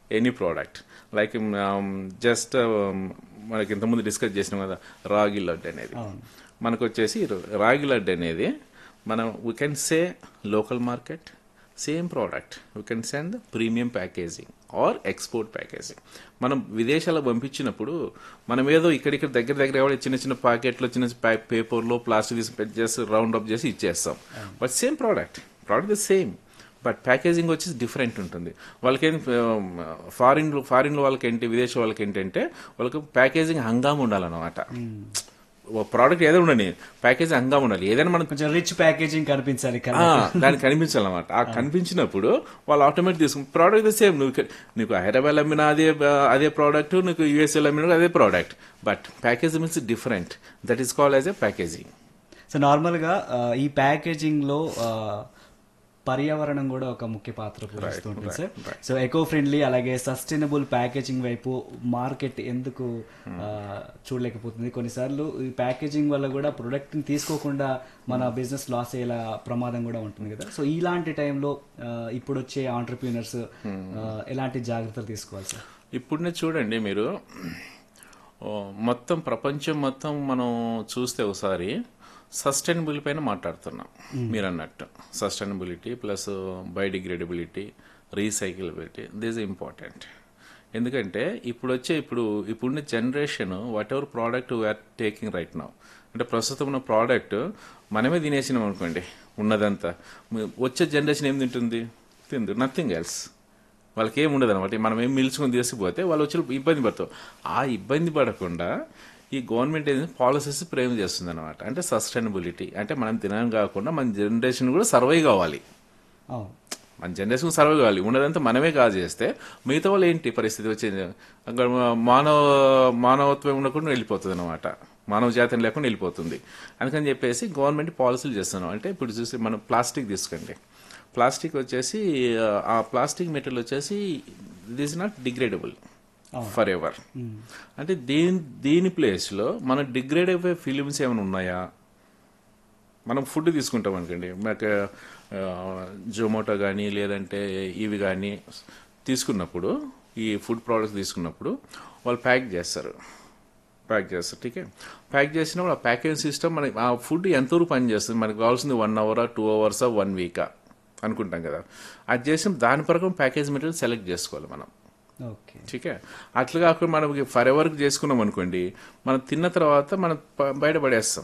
Any product like just మనకి ఇంతకుముందు discuss చేసినాం కదా రాగి లడ్డు అనేది మనకు వచ్చేసి రాగి లడ్డు అనేది మనం we can say local market same product we can send premium packaging or export packaging మనం విదేశాలకు పంపించినప్పుడు మనం ఏదో ఇక్కడిక్కడ దగ్గర దగ్గర ఎవడో చిన్న చిన్న ప్యాకెట్లో చిన్న పేపర్లో ప్లాస్టిక్ తీసి పెట్టి చేసి రౌండ్ అప్ చేసి ఇచ్చేస్తాం but same product product the same but packaging వచ్చేసి డిఫరెంట్ ఉంటుంది వాళ్ళకేం ఫారిన్ ఫారిన్ వాళ్ళకి ఏంటి విదేశీ వాళ్ళకి ఏంటంటే వాళ్ళకి ప్యాకేజింగ్ హంగామా ఉండాలన్నమాట ప్రోడక్ట్ ఏదో ఉండని ప్యాకేజింగ్ హంగామా ఉండాలి ఏదైనా మనం కొంచెం రిచ్ ప్యాకేజింగ్ కనిపించాలి ఆ, కదా దానికి కనిపించాలన్నమాట ఆ కనిపించినప్పుడు వాళ్ళు ఆటోమేటిక్ తీసుకుని ప్రోడక్ట్ ద సేమ్ నువ్వు ఇక్కడ- నీకు హైదరాబాద్ అమ్మిన అదే అదే ప్రోడక్ట్ నీకు యూఎస్ఏలో అమ్మిన అదే product but package means different that is called as a packaging so normal గా ఆ, ఈ ప్యాకేజింగ్ లో ఆ, పర్యావరణం కూడా ఒక ముఖ్య పాత్ర పోషిస్తుంటుంది సార్ సో ఎకో ఫ్రెండ్లీ అలాగే సస్టైనబుల్ ప్యాకేజింగ్ వైపు మార్కెట్ ఎందుకు ఆ, చూడలేకపోతుంది కొన్నిసార్లు ఈ ప్యాకేజింగ్ వల్ల కూడా ప్రొడక్ట్ ని తీసుకోకుండా మన బిజినెస్ లాస్ అయ్యేలా ప్రమాదం కూడా ఉంటుంది కదా సో ఇలాంటి టైంలో ఆ, ఇప్పుడు వచ్చే ఆంటర్ప్రీనర్స్ ఎలాంటి జాగ్రత్తలు తీసుకోవాలి సార్ ఇప్పుడునే చూడండి మీరు ఓ, మొత్తం ప్రపంచం మొత్తం మనం చూస్తే ఒకసారి సస్టైనబుల్ పైన మాట్లాడుతున్నాం మీరు అన్నట్టు sustainability plus biodegradability recyclability this important ఎందుకంటే ఇప్పుడు వచ్చే ఇప్పుడు ఇప్పుడున్న generation whatever product we are taking right now అంటే ప్రస్తుతం ఉన్న ప్రోడక్ట్ మనమే తినేసినాం అనుకోండి ఉన్నదంతా వచ్చే జనరేషన్ ఏం తింటుంది తిందు నథింగ్ ఎల్స్ వాళ్ళకి ఏం ఉండదు అనమాట మనం ఏం మిల్చుకొని తీసుకుపోతే వాళ్ళు వచ్చి ఇబ్బంది పడతారు ఆ ఇబ్బంది పడకుండా ఈ గవర్నమెంట్ ఏదైనా పాలసీస్ ప్రేమ చేస్తుంది అనమాట అంటే సస్టైనబిలిటీ అంటే మనం తినడం కాకుండా మన జనరేషన్ కూడా సర్వైవ్ కావాలి అవును మన జనరేషన్ సర్వే కావాలి ఉన్నదంతా మనమే కాదు చేస్తే మిగతా వాళ్ళు ఏంటి పరిస్థితి వచ్చేది అక్కడ మానవ మానవత్వం ఉండకుండా వెళ్ళిపోతుంది అనమాట మానవ జాతం లేకుండా వెళ్ళిపోతుంది అందుకని చెప్పేసి గవర్నమెంట్ పాలసీలు చేస్తున్నాం అంటే ఇప్పుడు చూసి మనం ప్లాస్టిక్ తీసుకోండి ప్లాస్టిక్ వచ్చేసి ఆ ప్లాస్టిక్ మెటీరియల్ వచ్చేసి it is not degradable forever అంటే దీని దీని ప్లేస్లో మన డిగ్రేడ్ అయిపోయే ఫిలిమ్స్ ఏమైనా ఉన్నాయా మనం ఫుడ్ తీసుకుంటాం అనుకోండి మాకు జొమాటో కానీ లేదంటే ఇవి కానీ తీసుకున్నప్పుడు ఈ ఫుడ్ ప్రోడక్ట్స్ తీసుకున్నప్పుడు వాళ్ళు ప్యాక్ చేస్తారు ప్యాక్ చేస్తారు ఠీకే ప్యాక్ చేసినప్పుడు ఆ ప్యాకేజ్ సిస్టమ్ మనకి ఆ ఫుడ్ ఎంతవరకు పని చేస్తుంది మనకు కావాల్సింది వన్ అవరా టూ అవర్సా వన్ వీకా అనుకుంటాం కదా అది చేసిన దాని ప్రకారం ప్యాకేజ్ మెటీరియల్ సెలెక్ట్ చేసుకోవాలి మనం ఓకే ఠీకే అట్లా కాకుండా మనం ఫర్ ఎవర్కి చేసుకున్నాం అనుకోండి మనం తిన్న తర్వాత మనం ప- బయట పడేస్తాం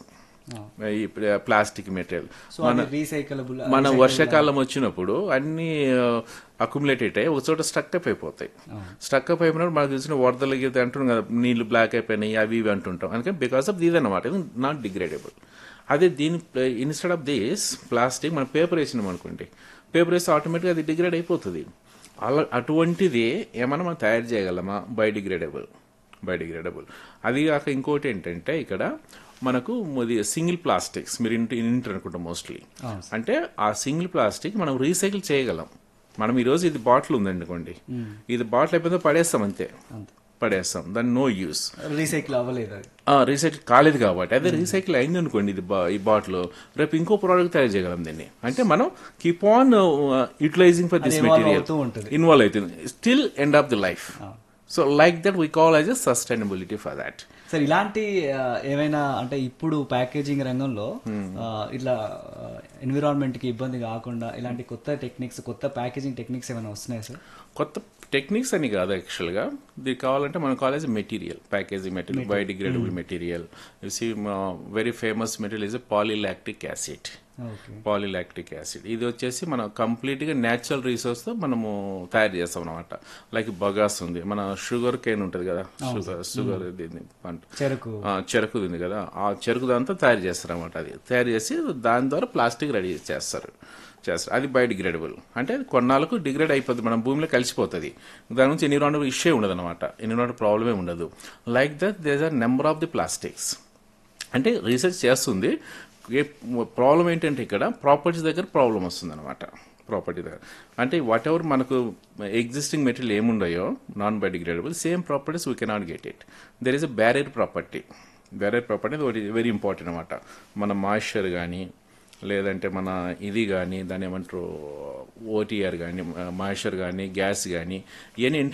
ఈ ప్ల- ప్లాస్టిక్ మెటీరియల్ సో అది రీసైకలబుల్ మన వర్షాకాలం వచ్చినప్పుడు అన్ని అక్యుములేట్ అయ్యి ఒక చోట స్టక్ అప్ అయిపోతాయి స్టక్ అప్ అయిపోయినప్పుడు మనకు తెలిసిన వరదలు గీత అంటున్నాం కదా నీళ్లు బ్లాక్ అయిపోయినాయి అవి ఇవి అంటుంటాం అందుకని బికాస్ ఆఫ్ దీది అనమాట ఇది నాట్ డిగ్రేడబుల్ అదే దీని ఇన్స్టెడ్ ఆఫ్ దిస్ ప్లాస్టిక్ మనం పేపర్ వేసినాం అనుకోండి పేపర్ వేస్తే ఆటోమేటిక్గా అది డిగ్రేడ్ అయిపోతుంది అలా అటువంటిది ఏమైనా మనం తయారు చేయగలమా బయోడిగ్రేడబుల్ బయోడిగ్రేడబుల్ అది కాక ఇంకోటి ఏంటంటే ఇక్కడ మనకు ఇది సింగిల్ ప్లాస్టిక్స్ మీరు ఇంటి ఇంటర్ అనుకుంటాం మోస్ట్లీ అంటే ఆ సింగిల్ ప్లాస్టిక్ మనం రీసైకిల్ చేయగలం మనం ఈరోజు ఇది బాటిల్ ఉందనుకోండి ఇది బాటిల్ అయిపోతే పడేస్తాం అంతే పడేస్తాం దాన్ని నో యూస్ రీసైకిల్ అవ్వలేదు అది రీసైకిల్ కాలేదు కాబట్టి అదే రీసైకిల్ అయింది అనుకోండి ఇది బా- ఈ బాటిల్ రేపు ఇంకో ప్రోడక్ట్ తయారు చేయగలం దీన్ని అంటే మనం keep on utilizing for this అది evolve మెటీరియల్ అవుతూ ఉంటుంది. ఇన్వాల్వ్ అవుతుంది still end of the life so like that we call as a sustainability for that sir ఇలాంటి ఆ, ఏమైనా అంటే ఇప్పుడు ప్యాకేజింగ్ రంగంలో ఆ, ఇట్లా ఎన్విరాన్మెంట్ కి ఇబ్బంది కాకుండా ఇలాంటి కొత్త టెక్నిక్స్ కొత్త ప్యాకేజింగ్ టెక్నిక్స్ ఏమైనా వస్తున్నాయి సార్ కొత్త టెక్నిక్స్ అని కాదు యాక్చువల్గా ఇది కావాలంటే మన college material packaging material biodegradable material see very famous material is polylactic acid okay polylactic acid ఇది వచ్చేసి మనం కంప్లీట్గా న్యాచురల్ రిసోర్స్తో మనము తయారు చేస్తాం అనమాట లైక్ బగాస్ ఉంది మన షుగర్ కేన్ ఉంటుంది కదా షుగర్ షుగర్ దీన్ని పంట చెరుకు ఆ, చెరుకు ఉంది కదా ఆ చెరుకు దాంతో తయారు చేస్తారు అనమాట అది తయారు చేసి దాని ద్వారా ప్లాస్టిక్ రెడీ చేస్తారు చేస్తారు అది బయోడిగ్రేడబుల్ అంటే అది కొన్నాళ్ళకు డిగ్రేడ్ అయిపోతుంది మన భూమిలో కలిసిపోతుంది దాని నుంచి ఎన్విరాన్మెంట్ ఇష్యూ ఉండదు అనమాట ఎన్విరాన్మెంట్ ప్రాబ్లమే ఉండదు like that these are number of the plastics అంటే రీసెర్చ్ చేస్తుంది ఏ ప్రాబ్లం ఏంటంటే ఇక్కడ ప్రాపర్టీస్ దగ్గర ప్రాబ్లం వస్తుంది అనమాట ప్రాపర్టీ దగ్గర అంటే వాట్ ఎవర్ మనకు ఎగ్జిస్టింగ్ మెటీరియల్ ఏముండయో non biodegradable same properties we cannot get it there is a barrier property barrier property ఒకటి వెరీ ఇంపార్టెంట్ అనమాట మన మాయిశ్చర్ కానీ లేదంటే మన ఇది కానీ దాని ఏమంటారు ఓటీఆర్ కానీ మాయిశ్చర్ కానీ గ్యాస్ కానీ ఇవన్నీ